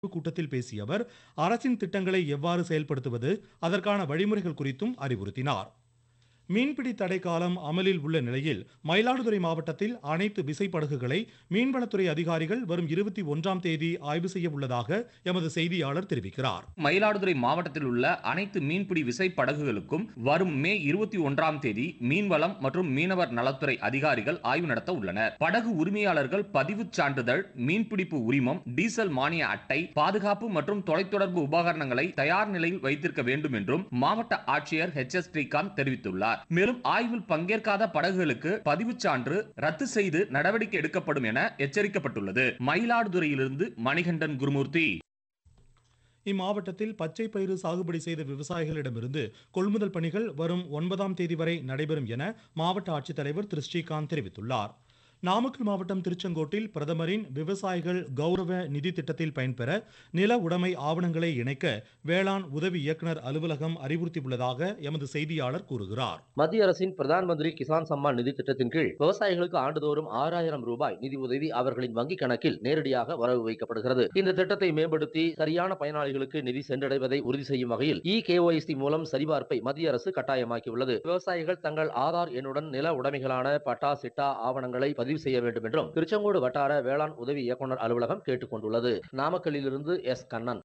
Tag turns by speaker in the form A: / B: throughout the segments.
A: கூட்டத்தில் பேசிய அவர் அரசின் திட்டங்களை எவ்வாறு செயல்படுத்துவது அதற்கான வழிமுறைகள் குறித்தும் அறிவுறுத்தினார் மீன்பிடி தடை காலம் அமலில் உள்ள நிலையில் மயிலாடுதுறை மாவட்டத்தில் அனைத்து விசைப்படகுகளை மீன்வளத்துறை அதிகாரிகள் வரும் இருபத்தி ஒன்றாம் தேதி ஆய்வு செய்ய உள்ளதாக எமது செய்தியாளர் தெரிவிக்கிறார்
B: மயிலாடுதுறை மாவட்டத்தில் உள்ள அனைத்து மீன்பிடி விசை படகுகளுக்கும் வரும் மே இருபத்தி ஒன்றாம் தேதி மீன்வளம் மற்றும் மீனவர் நலத்துறை அதிகாரிகள் ஆய்வு நடத்த உள்ளனர் படகு உரிமையாளர்கள் பதிவுச் சான்றிதழ் மீன்பிடிப்பு உரிமம் டீசல் மானிய அட்டை பாதுகாப்பு மற்றும் தொலைத்தொடர்பு உபகரணங்களை தயார் நிலையில் வைத்திருக்க வேண்டும் என்றும் மாவட்ட ஆட்சியர் ஹெச் எஸ் ஸ்ரீகாந்த் தெரிவித்துள்ளார் மேலும் ஆய்வில் பங்கேற்காத படகுகளுக்கு பதிவுச் சான்று ரத்து செய்து நடவடிக்கை எடுக்கப்படும் என எச்சரிக்கப்பட்டுள்ளது மயிலாடுதுறையிலிருந்து மணிகண்டன் குருமூர்த்தி
A: இம்மாவட்டத்தில் பச்சை பயிறு சாகுபடி செய்த விவசாயிகளிடமிருந்து கொள்முதல் பணிகள் வரும் ஒன்பதாம் தேதி வரை நடைபெறும் என மாவட்ட ஆட்சித்தலைவர் திரு ஸ்ரீகாந்த் தெரிவித்துள்ளார் நாமக்கல் மாவட்டம் திருச்செங்கோட்டில் பிரதமரின் விவசாயிகள் கௌரவ நிதி திட்டத்தில் பயன்பெற நில உடைமை ஆவணங்களை இணைக்க வேளாண் உதவி இயக்குனர் அலுவலகம் அறிவுறுத்தியுள்ளதாக எமது செய்தியாளர் கூறுகிறார்
C: மத்திய அரசின் பிரதான் மந்திரி கிசான் சம்மான் நிதி திட்டத்தின் கீழ் விவசாயிகளுக்கு ஆண்டுதோறும் ஆறாயிரம் ரூபாய் நிதி உதவி அவர்களின் வங்கிக் கணக்கில் நேரடியாக வரவு வைக்கப்படுகிறது இந்த திட்டத்தை மேம்படுத்தி சரியான பயனாளிகளுக்கு நிதி சென்றடைவதை உறுதி செய்யும் வகையில் இ கேஒய்சி மூலம் சரிபார்ப்பை மத்திய அரசு கட்டாயமாக்கியுள்ளது விவசாயிகள் தங்கள் ஆதார் எண்ணுடன் நில உடைமைகளான பட்டா சிட்டா ஆவணங்களை பதிவு செய்ய வேண்டும் என்றும் திருச்செங்கோடு வட்டார வேளாண் உதவி இயக்குநர் அலுவலகம் கேட்டுக் கொண்டுள்ளது நாமக்கல்லிலிருந்து எஸ் கண்ணன்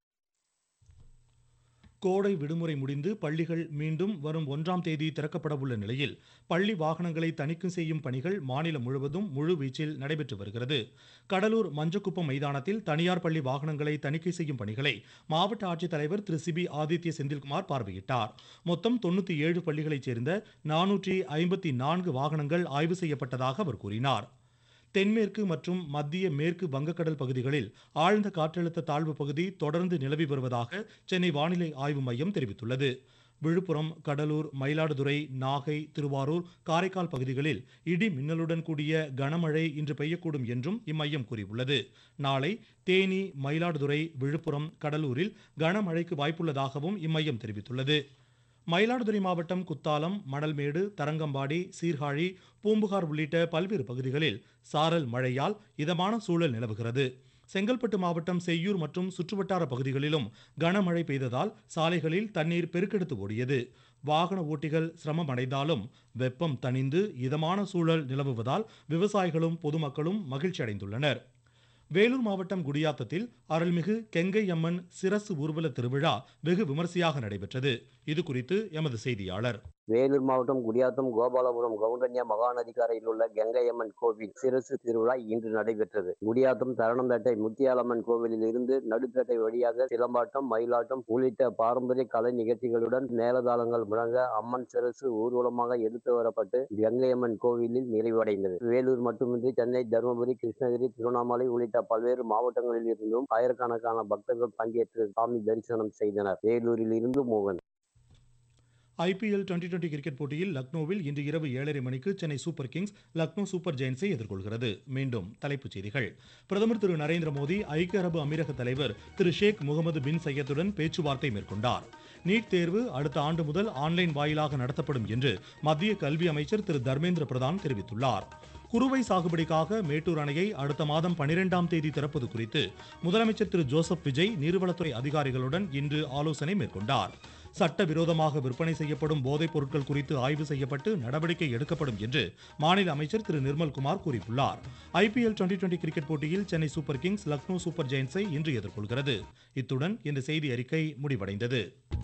A: கோடை விடுமுறை முடிந்து பள்ளிகள் மீண்டும் வரும் ஒன்றாம் தேதி திறக்கப்பட உள்ள நிலையில் பள்ளி வாகனங்களை தணிக்கை செய்யும் பணிகள் மாநிலம் முழுவதும் முழுவீச்சில் நடைபெற்று வருகிறது கடலூர் மஞ்சக்குப்பம் மைதானத்தில் தனியார் பள்ளி வாகனங்களை தணிக்கை செய்யும் பணிகளை மாவட்ட ஆட்சித்தலைவர் திரு சிபி ஆதித்ய செந்தில்குமார் பார்வையிட்டார் மொத்தம் தொண்ணூற்றி ஏழு பள்ளிகளைச் சேர்ந்த நானூற்றி ஐம்பத்தி நான்கு வாகனங்கள் ஆய்வு செய்யப்பட்டதாக அவர் கூறினார் தென்மேற்கு மற்றும் மத்திய மேற்கு வங்கக்கடல் பகுதிகளில் ஆழ்ந்த காற்றழுத்த தாழ்வு பகுதி தொடர்ந்து நிலவி வருவதாக சென்னை வானிலை ஆய்வு மையம் தெரிவித்துள்ளது விழுப்புரம் கடலூர் மயிலாடுதுறை நாகை திருவாரூர் காரைக்கால் பகுதிகளில் இடி மின்னலுடன் கூடிய கனமழை இன்று பெய்யக்கூடும் என்றும் இம்மையம் கூறியுள்ளது நாளை தேனி மயிலாடுதுறை விழுப்புரம் கடலூரில் கனமழைக்கு வாய்ப்புள்ளதாகவும் இம்மையம் தெரிவித்துள்ளது மயிலாடுதுறை மாவட்டம் குத்தாலம் மணல்மேடு தரங்கம்பாடி சீர்காழி பூம்புகார் உள்ளிட்ட பல்வேறு பகுதிகளில் சாரல் மழையால் இதமான சூழல் நிலவுகிறது செங்கல்பட்டு மாவட்டம் செய்யூர் மற்றும் சுற்றுவட்டார பகுதிகளிலும் கனமழை பெய்ததால் சாலைகளில் தண்ணீர் பெருக்கெடுத்து ஓடியது வாகன ஓட்டிகள் சிரமம் அடைந்தாலும் வெப்பம் தணிந்து இதமான சூழல் நிலவுவதால் விவசாயிகளும் பொதுமக்களும் மகிழ்ச்சி அடைந்துள்ளனர் வேலூர் மாவட்டம் குடியாத்தத்தில் அருள்மிகு கெங்கை அம்மன் சிரசு ஊர்வல திருவிழா வெகு விமரிசையாக நடைபெற்றது இது குறித்து எமது செய்தியாளர்
D: வேலூர் மாவட்டம் குடியாத்தம் கோபாலபுரம் கவுண்டன்யா மகாநதிக்கரையில் உள்ள கங்கையம்மன் கோவில் சிறசு திருவிழா இன்று நடைபெற்றது குடியாத்தம் தரணம்பேட்டை முத்தியாலம்மன் கோவிலில் இருந்து நடுப்பேட்டை வழியாக சிலம்பாட்டம் மயிலாட்டம் உள்ளிட்ட பாரம்பரிய கலை நிகழ்ச்சிகளுடன் மேலதாளங்கள் முழங்க அம்மன் சிறசு ஊர்வலமாக எடுத்து வரப்பட்டு கங்கையம்மன் கோவிலில் நிறைவடைந்தது வேலூர் மட்டுமின்றி சென்னை தருமபுரி கிருஷ்ணகிரி திருவண்ணாமலை உள்ளிட்ட பல்வேறு மாவட்டங்களில் இருந்தும் ஆயிரக்கணக்கான பக்தர்கள் பங்கேற்று சாமி தரிசனம் செய்தனர் வேலூரில் இருந்து மோகன்
A: ஐபிஎல் டுவெண்டி டுவெண்டி கிரிக்கெட் போட்டியில் லக்னோவில் இன்று இரவு ஏழரை மணிக்கு Chennai super kings Lucknow super ஜெயின்ஸை எதிர்கொள்கிறது மீண்டும் தலைப்புச் செய்திகள் பிரதமர் திரு நரேந்திர மோடி ஐக்கிய அரபு அமீரக தலைவர் திரு ஷேக் முகமது பின் சையத்துடன் பேச்சுவார்த்தை மேற்கொண்டார் நீட் தேர்வு அடுத்த ஆண்டு முதல் ஆன்லைன் வாயிலாக நடத்தப்படும் என்று மத்திய கல்வி அமைச்சர் திரு தர்மேந்திர பிரதான் தெரிவித்துள்ளார் குறுவை சாகுபடிக்காக மேட்டூர் அணையை அடுத்த மாதம் பனிரெண்டாம் தேதி திறப்பது குறித்து முதலமைச்சர் திரு ஜோசப் விஜய் நீர்வளத்துறை அதிகாரிகளுடன் இன்று ஆலோசனை மேற்கொண்டார் சட்டவிரோதமாக விற்பனை செய்யப்படும் போதைப் பொருட்கள் குறித்து ஆய்வு செய்யப்பட்டு நடவடிக்கை எடுக்கப்படும் என்று மாநில அமைச்சர் திரு நிர்மல்குமார் கூறியுள்ளார் ஐபிஎல் டுவெண்டி டுவெண்டி கிரிக்கெட் போட்டியில் Chennai super kings Lucknow super ஜெயின்ஸை இன்று எதிர்கொள்கிறது இத்துடன் இந்த செய்தி அறிக்கை முடிவடைந்தது